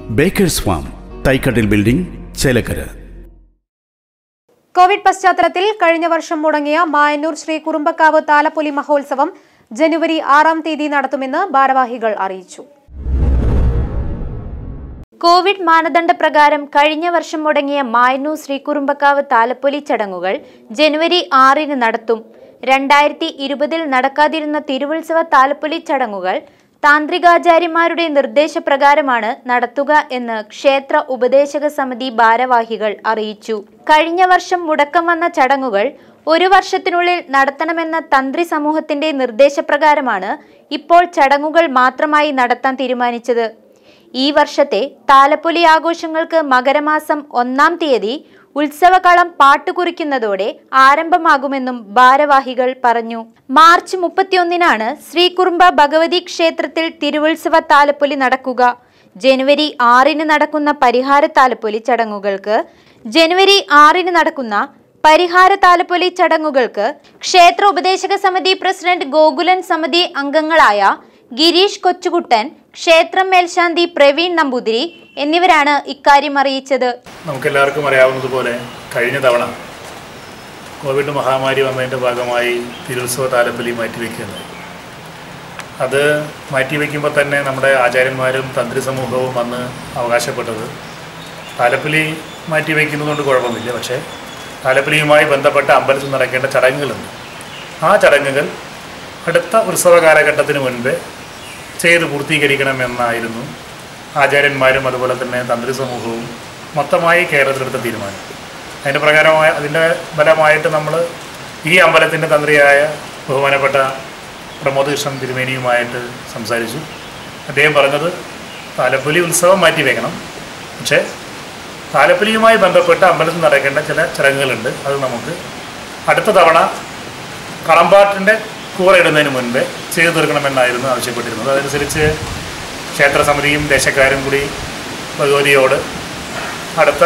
baker's farm തൈക്കട്ടിൽ building Chelakkara COVID പശ്ചാത്തലത്തിൽ കഴിഞ്ഞ വർഷം മുടങ്ങിയ മായന്നൂർ ശ്രീ കുറുമ്പക്കാവ് താലപ്പൊലി മഹോത്സവം ജനുവരി ആറാം തീയതി നടത്തുമെന്ന് ഭാരവാഹികൾ അറിയിച്ചു കോവിഡ് മാനദണ്ഡ പ്രകാരം കഴിഞ്ഞ വർഷം മുടങ്ങിയ മായന്നൂർ ശ്രീകുറുമ്പക്കാവ് താലപ്പൊലി ചടങ്ങുകൾ ജനുവരി ആറിന് നടത്തും രണ്ടായിരത്തി ഇരുപതിൽ നടക്കാതിരുന്ന തിരുവുത്സവ താലപ്പൊലി ചടങ്ങുകൾ താന്ത്രികാചാര്യന്മാരുടെ നിർദ്ദേശപ്രകാരമാണ് നടത്തുക എന്ന് ക്ഷേത്ര ഉപദേശക സമിതി ഭാരവാഹികൾ അറിയിച്ചു കഴിഞ്ഞ വർഷം മുടക്കം വന്ന ചടങ്ങുകൾ ഒരു വർഷത്തിനുള്ളിൽ നടത്തണമെന്ന തന്ത്രി സമൂഹത്തിന്റെ നിർദ്ദേശപ്രകാരമാണ് ഇപ്പോൾ ചടങ്ങുകൾ മാത്രമായി നടത്താൻ തീരുമാനിച്ചത് ഈ വർഷത്തെ താലപ്പൊലി ആഘോഷങ്ങൾക്ക് മകരമാസം ഒന്നാം തീയതി ഉത്സവകളം പാട്ടുകുറിക്കുന്നതോടെ ആരംഭമാകുമെന്നും ഭാരവാഹികൾ പറഞ്ഞു മാർച്ച് മുപ്പത്തിയൊന്നിനാണ് ശ്രീകുറുമ്പ ഭഗവതി ക്ഷേത്രത്തിൽ തിരുവുത്സവ താലപ്പൊലി നടക്കുക ജനുവരി ആറിന് നടക്കുന്ന പരിഹാര താലപ്പൊലി ചടങ്ങുകൾക്ക് ജനുവരി ആറിന് നടക്കുന്ന പരിഹാര താലപ്പൊലി ചടങ്ങുകൾക്ക് ക്ഷേത്ര ഉപദേശക സമിതി പ്രസിഡന്റ് ഗോകുലൻ സമിതി അംഗങ്ങളായ ഗിരീഷ് കൊച്ചുകുട്ടൻ ക്ഷേത്രം മേൽശാന്തി പ്രവീൺ നമ്പൂതിരി എന്നിവരാണ് ഇക്കാര്യം അറിയിച്ചത് നമുക്കെല്ലാവർക്കും അറിയാവുന്നതുപോലെ കഴിഞ്ഞ തവണ കോവിഡ് മഹാമാരി വന്നതിൻ്റെ ഭാഗമായി തിരുത്സവ താലപ്പൊലി മാറ്റിവെക്കുകയുണ്ടായി അത് മാറ്റിവെക്കുമ്പോൾ തന്നെ നമ്മുടെ ആചാര്യന്മാരും തന്ത്രി സമൂഹവും അന്ന് അവകാശപ്പെട്ടത് താലപ്പൊലി മാറ്റിവെക്കുന്നതുകൊണ്ട് കുഴപ്പമില്ല പക്ഷേ താലപ്പൊലിയുമായി ബന്ധപ്പെട്ട അമ്പലത്തിൽ നടക്കേണ്ട ചടങ്ങുകളുണ്ട് ആ ചടങ്ങുകൾ അടുത്ത ഉത്സവ കാലഘട്ടത്തിന് മുൻപേ ചെയ്ത് പൂർത്തീകരിക്കണമെന്നായിരുന്നു ആചാര്യന്മാരും അതുപോലെ തന്നെ തന്ത്രി സമൂഹവും മൊത്തമായി കേരളത്തിലെടുത്ത തീരുമാനം അതിൻ്റെ പ്രകാരമായ അതിൻ്റെ ഫലമായിട്ട് നമ്മൾ ഈ അമ്പലത്തിൻ്റെ തന്ത്രിയായ ബഹുമാനപ്പെട്ട പ്രമോദ് കൃഷ്ണൻ തിരുമേനിയുമായിട്ട് സംസാരിച്ചു അദ്ദേഹം പറഞ്ഞത് താലപ്പൊലി ഉത്സവം മാറ്റി വെക്കണം പക്ഷേ താലപ്പൊലിയുമായി ബന്ധപ്പെട്ട് അമ്പലത്തിൽ നടക്കേണ്ട ചില ചടങ്ങുകളുണ്ട് അത് നമുക്ക് അടുത്ത തവണ കളമ്പാട്ടിൻ്റെ കൂറയിടുന്നതിന് മുൻപേ ചെയ്തു തീർക്കണമെന്നായിരുന്നു ആവശ്യപ്പെട്ടിരുന്നത് അതനുസരിച്ച് ക്ഷേത്ര സമിതിയും ദേശക്കാരും കൂടി ഭഗവതിയോട് അടുത്ത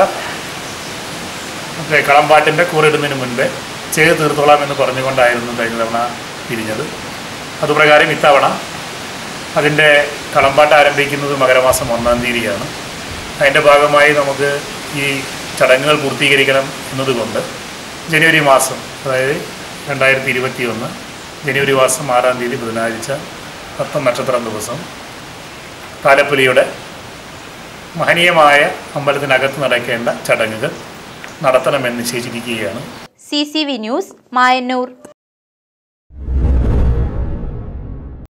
മറ്റേ കളമ്പാട്ടിൻ്റെ കൂറിടുന്നതിന് മുൻപേ ചെയ്തു തീർത്തോളാം എന്ന് പറഞ്ഞുകൊണ്ടായിരുന്നു കഴിഞ്ഞ തവണ പിരിഞ്ഞത് അതുപ്രകാരം ഇത്തവണ അതിൻ്റെ കളമ്പാട്ട് ആരംഭിക്കുന്നത് മകരമാസം ഒന്നാം തീയതിയാണ് അതിൻ്റെ ഭാഗമായി നമുക്ക് ഈ ചടങ്ങുകൾ പൂർത്തീകരിക്കണം എന്നതുകൊണ്ട് ജനുവരി മാസം അതായത് രണ്ടായിരത്തി ഇരുപത്തി ഒന്ന് ജനുവരി മാസം ആറാം തീയതി ബുധനാഴ്ച പത്ത് നക്ഷത്രം ദിവസം താലപ്പൊലിയുടെ മഹനീയമായ അമ്പലത്തിനകത്ത് നടക്കേണ്ട ചടങ്ങുകൾ നടത്തണമെന്ന് നിശ്ചയിച്ചിരിക്കുകയാണ് C C V news Mayannur